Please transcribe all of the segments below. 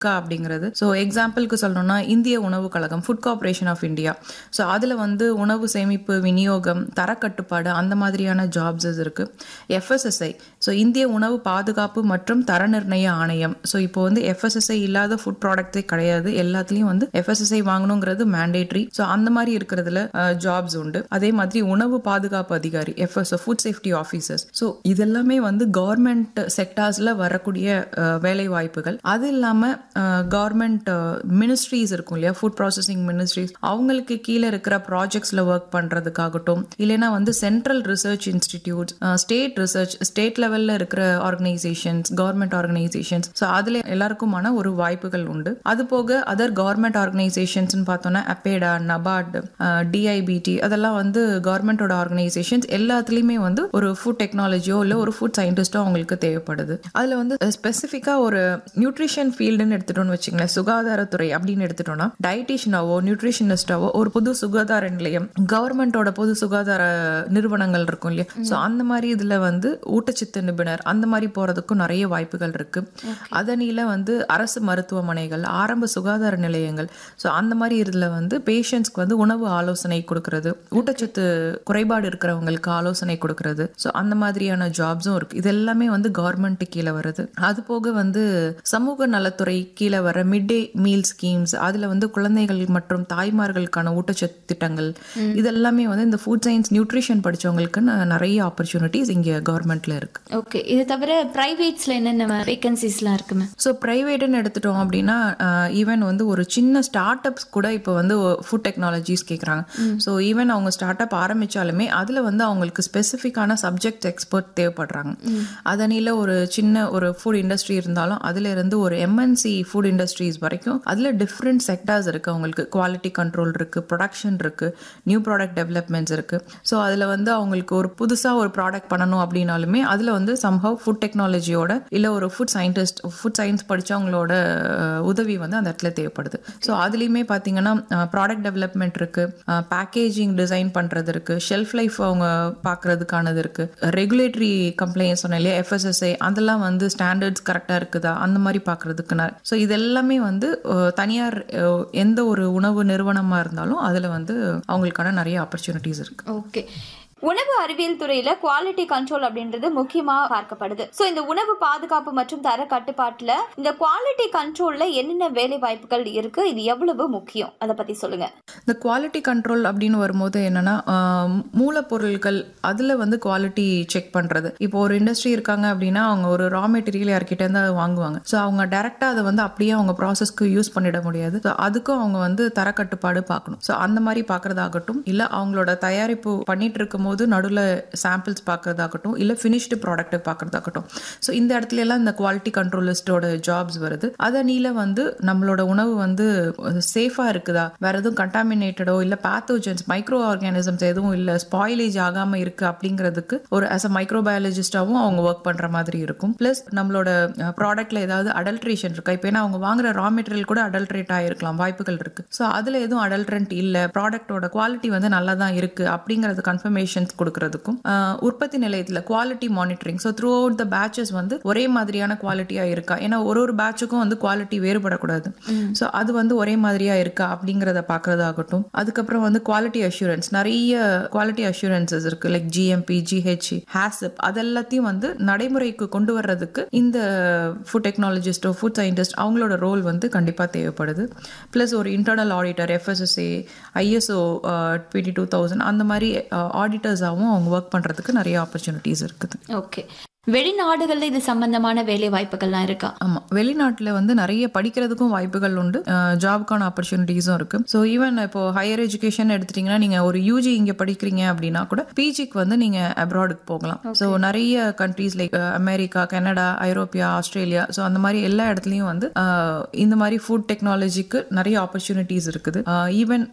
இருக்கா அப்படிங்கிறது ஸோ எக்ஸாம்பிளுக்கு சொல்லணும்னா இந்திய உணவு கழகம் food corporation of India so அதில் வந்து உணவு சேமிப்பு விநியோகம் தரக்கட்டுப்பாடு அந்த மாதிரியான ஜாப்ஸஸ் இருக்கு எஃப்எஸ்எஸ்ஐ ஸோ இந்திய உணவு பாதுகாப்பு மற்றும் தர நிர்ணய ஆணையம் ஸோ இப்போ வந்து எஃப்எஸ்எஸ்ஐ இல்லாத ஃபுட் ப்ராடக்ட்ஸே கிடையாது எல்லாத்துலேயும் வந்து எஃப்எஸ்எஸ்ஐ வாங்கணுங்கிறது மேண்டேட்ரி ஸோ அந்த மாதிரி இருக்கிறதுல ஜாப்ஸ் உண்டு அதே மாதிரி உணவு பாதுகாப்பு அதிகாரி F S food safety officers so இதெல்லாமே வந்து கவர்மெண்ட் செக்டார்ஸில் வரக்கூடிய அஹ், வேலை வாய்ப்புகள் அது இல்லாமல் கவர்மெண்ட் மினிஸ்ட்ரிஸ் இருக்கும் இல்லையா ஃபுட் ப்ராசஸிங் மினிஸ்ட்ரிஸ் அவங்களுக்கு கீழே இருக்கிற ப்ராஜெக்ட்ஸில் ஒர்க் பண்ணுறதுக்காகட்டும் இல்லைன்னா வந்து central research institutes state research state லெவலில் இருக்கிற ஆர்கனைசேஷன்ஸ் கவர்மெண்ட் ஆர்கனைசேஷன்ஸ் ஸோ அதில் எல்லாருக்குமான ஒரு வாய்ப்புகள் உண்டு அது போக அதர் கவர்மெண்ட் ஆர்கனைசேஷன்ஸ்னு பார்த்தோன்னா அப்பேடா நபார்ட் டிஐபிடி அதெல்லாம் வந்து கவர்மெண்டோட ஆர்கனைசேஷன்ஸ் எல்லாத்துலேயுமே வந்து ஒரு ஃபுட் டெக்னாலஜியோ இல்லை ஒரு ஃபுட் சயின்டிஸ்டோ அவங்களுக்கு தேவைப்படுது அதில் வந்து ஸ்பெசிஃபிக்காக ஒரு நியூட்ரிஷன் ஃபீல்டுன்னு எடுத்துட்டோம்னு வச்சுங்களேன் சுகாதாரத்துறை அப்படின்னு எடுத்துட்டோம்னா டயட்டிஷியனாவோ நியூட்ரிஷனிஸ்டாவோ ஒரு புது சுகாதார நிலையம் கவர்மெண்டோட பொது சுகாதார நிறுவனங்கள் இருக்கும் இல்லையா ஸோ அந்த மாதிரி இதில் வந்து ஊட்டச்சத்து நிபுணர் அந்த மாதிரி போகிறதுக்கும் நிறைய வாய்ப்புகள் இருக்கு அதனில வந்து அரசு மருத்துவமனைகள் ஆரம்ப சுகாதார நிலையங்கள் ஸோ அந்த மாதிரி இதில் வந்து பேஷண்ட்ஸ்க்கு வந்து உணவு ஆலோசனை கொடுக்கறது ஊட்டச்சத்து குறைபாடு இருக்கிறவங்களுக்கு ஆலோசனை கொடுக்கறது ஸோ அந்த மாதிரியான ஜாப்ஸும் இருக்கு இது எல்லாமே வந்து கவர்மெண்ட் கீழே வருது அது போக வந்து சமூக நலத்துறை கீழே வர மிட் டே மீல் ஸ்கீம்ஸ் அதுல வந்து குழந்தைகள் மற்றும் தாய்மார்களுக்கான ஊட்டச்சத்து திட்டங்கள் இதெல்லாமே வந்து இந்த ஃபுட் சயின்ஸ் நியூட்ரிஷன் படிச்சவங்களுக்கு ந- நிறைய ஆப்பர்ச்சுனிட்டிஸ் இங்க கவர்மெண்ட்ல இருக்கு ஓகே இது தவிர பிரைவேட்ஸ்ல என்னென்ன வேகன்சிஸ்லாம் இருக்கு மேம் ஸோ ப்ரைவேட்டுன்னு எடுத்துட்டோம் அப்படின்னா ஈவன் வந்து ஒரு சின்ன ஸ்டார்ட் அப்ஸ் கூட இப்போ வந்து ஃபுட் டெக்னாலஜிஸ் கேட்குறாங்க ஸோ ஈவன் அவங்க ஸ்டார்ட் அப் ஆரம்பிச்சாலுமே அதில் வந்து அவங்களுக்கு ஸ்பெசிஃபிக்கான சப்ஜெக்ட் எக்ஸ்பர்ட் தேவைப்படுறாங்க அதனில ஒரு சின்ன ஒரு ஃபுட் இண்டஸ்ட்ரி இருந்தாலும் அதுல இருந்து ஒரு எம்என்சி ஃபுட் இண்டஸ்ட்ரீஸ் வரைக்கும் அதில் டிஃப்ரெண்ட் செக்டார்ஸ் இருக்கு அவங்களுக்கு குவாலிட்டி கண்ட்ரோல் இருக்கு ப்ரொடக்ஷன் இருக்கு நியூ ப்ராடக்ட் டெவலப்மெண்ட்ஸ் இருக்கு ஸோ அதில் வந்து அவங்களுக்கு ஒரு புதுசாக ஒரு ப்ராடக்ட் பண்ணணும் அப்படின்னாலுமே அதில் வந்து சம்ஹவ் ஃபுட் டெக்னாலஜியோட இல்லை ஒரு ஃபுட் சயின்டிஸ்ட் ஃபுட் சயின்ஸ் படிச்சவங்களோட அஹ், உதவி வந்து அந்த இடத்துல தேவைப்படுது ஸோ அதுலேயுமே பார்த்தீங்கன்னா ப்ராடக்ட் டெவலப்மெண்ட் இருக்கு பேக்கேஜிங் டிசைன் பண்ணுறது இருக்கு ஷெல்ஃப் லைஃப் அவங்க பார்க்கறதுக்கானது இருக்கு ரெகுலேட்டரி கம்ப்ளைண்ட் சொன்னேன் இல்லையா எஃப்எஸ்எஸ்ஐ அதெல்லாம் வந்து ஸ்டாண்டர்ட்ஸ் கரெக்டாக இருக்குதா அந்த மாதிரி பார்க்கறதுக்கு ஸோ இது எல்லாமே வந்து அஹ், தனியார் அஹ், எந்த ஒரு உணவு நிறுவனமாக இருந்தாலும் அதில் வந்து அவங்களுக்கான நிறைய ஆப்பர்ச்சுனிட்டிஸ் இருக்கு ஓகே உணவு அறிவியல் துறையில குவாலிட்டி கண்ட்ரோல் அப்படின்றது முக்கியமா பார்க்கப்படுது சோ இந்த உணவு பாதுகாப்பு மற்றும் தர கட்டுப்பாட்டுல இந்த குவாலிட்டி கண்ட்ரோல்ல என்னென்ன வேலை வாய்ப்புகள் இருக்கு இது எவ்வளவு முக்கியம் அதை பத்தி சொல்லுங்க இந்த குவாலிட்டி கண்ட்ரோல் அப்படின்னு வரும்போது என்னன்னா ஆஹ், மூலப்பொருட்கள் அதில் வந்து குவாலிட்டி செக் பண்ணுறது இப்போ ஒரு இண்டஸ்ட்ரி இருக்காங்க அப்படின்னா அவங்க ஒரு ரா மெட்டீரியல் யார்கிட்ட இருந்து அதை வாங்குவாங்க ஸோ அவங்க டேரெக்டாக அதை வந்து அப்படியே அவங்க ப்ராசஸ்க்கு யூஸ் பண்ணிட முடியாது ஸோ அதுக்கும் அவங்க வந்து தரக்கட்டுப்பாடு பார்க்கணும் ஸோ அந்த மாதிரி பார்க்கறதாகட்டும் இல்லை அவங்களோட தயாரிப்பு பண்ணிட்டு இருக்கும்போது நடுவில் சாம்பிள்ஸ் பார்க்கறதாகட்டும் இல்லை ஃபினிஷ்டு ப்ராடக்ட் பார்க்கறதாகட்டும் ஸோ இந்த இடத்துல எல்லாம் இந்த குவாலிட்டி கண்ட்ரோலிஸ்டோட ஜாப்ஸ் வருது அதை நீல வந்து நம்மளோட உணவு வந்து சேஃபாக இருக்குதா வேற எதுவும் கண்டாமினேட்டடோ இல்லை பேத்தோஜன்ஸ் மைக்ரோ ஆர்கானிசம்ஸ் எதுவும் இல்லை ஸ்பாயிலேஜ் ஆகாமல் இருக்கு அப்படிங்கிறதுக்கு ஒரு ஆஸ் அ மைக்ரோபயாலஜிஸ்டாகவும் அவங்க ஒர்க் பண்ணுற மாதிரி இருக்கும் ப்ளஸ் நம்மளோட ப்ராடக்ட்ல ஏதாவது அடல்ட்ரேஷன் இருக்கா இப்போ ஏன்னா அவங்க வாங்குற ரா மெட்டீரியல் கூட அடல்ட்ரேட் ஆகிருக்கலாம் வாய்ப்புகள் இருக்கு ஸோ அதில் எதுவும் அடல்ட்ரண்ட் இல்லை ப்ராடக்டோட குவாலிட்டி வந்து நல்லா தான் இருக்கு அப்படிங்கிறது கன்ஃபர்மேஷன்ஸ் கொடுக்கறதுக்கும் ஆஹ், உற்பத்தி நிலையத்தில் quality monitoring so throughout the batches வந்து ஒரே மாதிரியான குவாலிட்டியா இருக்கா ஏன்னா ஒரு ஒரு பேட்சுக்கும் வந்து குவாலிட்டி வேறுபடக்கூடாது ஸோ அது வந்து ஒரே மாதிரியா இருக்கா அப்படிங்கிறத பார்க்கறதாகட்டும் அதுக்கப்புறம் வந்து குவாலிட்டி அஷூரன்ஸ் நிறைய குவாலிட்டி அஷூரன்சஸ் இருக்கு லைக் ஜிஎம்பி ஜிஹெச் ஹேசப் அதெல்லாத்தையும் வந்து நடைமுறைக்கு கொண்டு வர்றதுக்கு இந்த ஃபுட் டெக்னாலஜிஸ்டோ ஃபுட் சயின்டிஸ்ட் அவங்களோட ரோல் வந்து கண்டிப்பாக தேவைப்படுது ப்ளஸ் ஒரு internal auditor FSSA ISO twenty two thousand அந்த மாதிரி ஆடிட்டர்ஸாகவும் அவங்க ஒர்க் பண்ணுறதுக்கு நிறைய ஆப்பர்ச்சுனிட்டிஸ் இருக்குது ஓகே வெளிநாடுகள்ல இது சம்பந்தமான வேலை வாய்ப்புகள்லாம் இருக்கா ஆமாம் வெளிநாட்டில் வந்து நிறைய படிக்கிறதுக்கும் வாய்ப்புகள் உண்டு ஜாப்க்கான ஆப்பர்ச்சுனிட்டிஸும் இருக்கு ஸோ ஈவன் இப்போ ஹையர் எஜுகேஷன் எடுத்துட்டீங்கன்னா நீங்கள் ஒரு யூஜி இங்கே படிக்கிறீங்க அப்படின்னா கூட பிஜிக்கு வந்து நீங்கள் அப்ராடுக்கு போகலாம் ஸோ நிறைய கண்ட்ரீஸ் லைக் அமெரிக்கா கனடா ஐரோப்பியா ஆஸ்திரேலியா ஸோ அந்த மாதிரி எல்லா இடத்துலையும் வந்து அஹ், இந்த மாதிரி ஃபுட் டெக்னாலஜிக்கு நிறைய ஆப்பர்ச்சுனிட்டிஸ் இருக்குது ஈவன்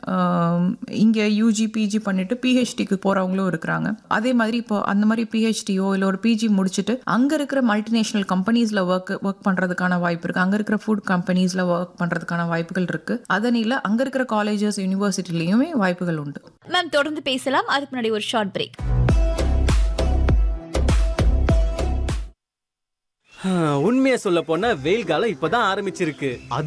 இங்கே யூஜி பிஜி பண்ணிட்டு பிஹெச்டிக்கு போகிறவங்களும் இருக்கிறாங்க அதே மாதிரி இப்போ அந்த மாதிரி பிஹெச்டியோ இல்லை ஒரு பிஜி முடிச்சுட்டு அங்கே இருக்கிற மல்டிநேஷனல் கம்பெனிஸில் ஒர்க் ஒர்க் பண்ணுறதுக்கான வாய்ப்பு இருக்குது அங்கே இருக்கிற ஃபுட் கம்பெனிஸில் ஒர்க் பண்ணுறதுக்கான வாய்ப்புகள் இருக்குது அதனில அங்கே இருக்கிற காலேஜஸ் யூனிவர்சிட்டிலையுமே வாய்ப்புகள் உண்டு மேம் தொடர்ந்து பேசலாம் அதுக்கு முன்னாடி ஒரு ஷார்ட் பிரேக் உண்மையை சொல்ல போனா வெயில் காலம் இப்பதான் ஆரம்பிச்சிருக்கு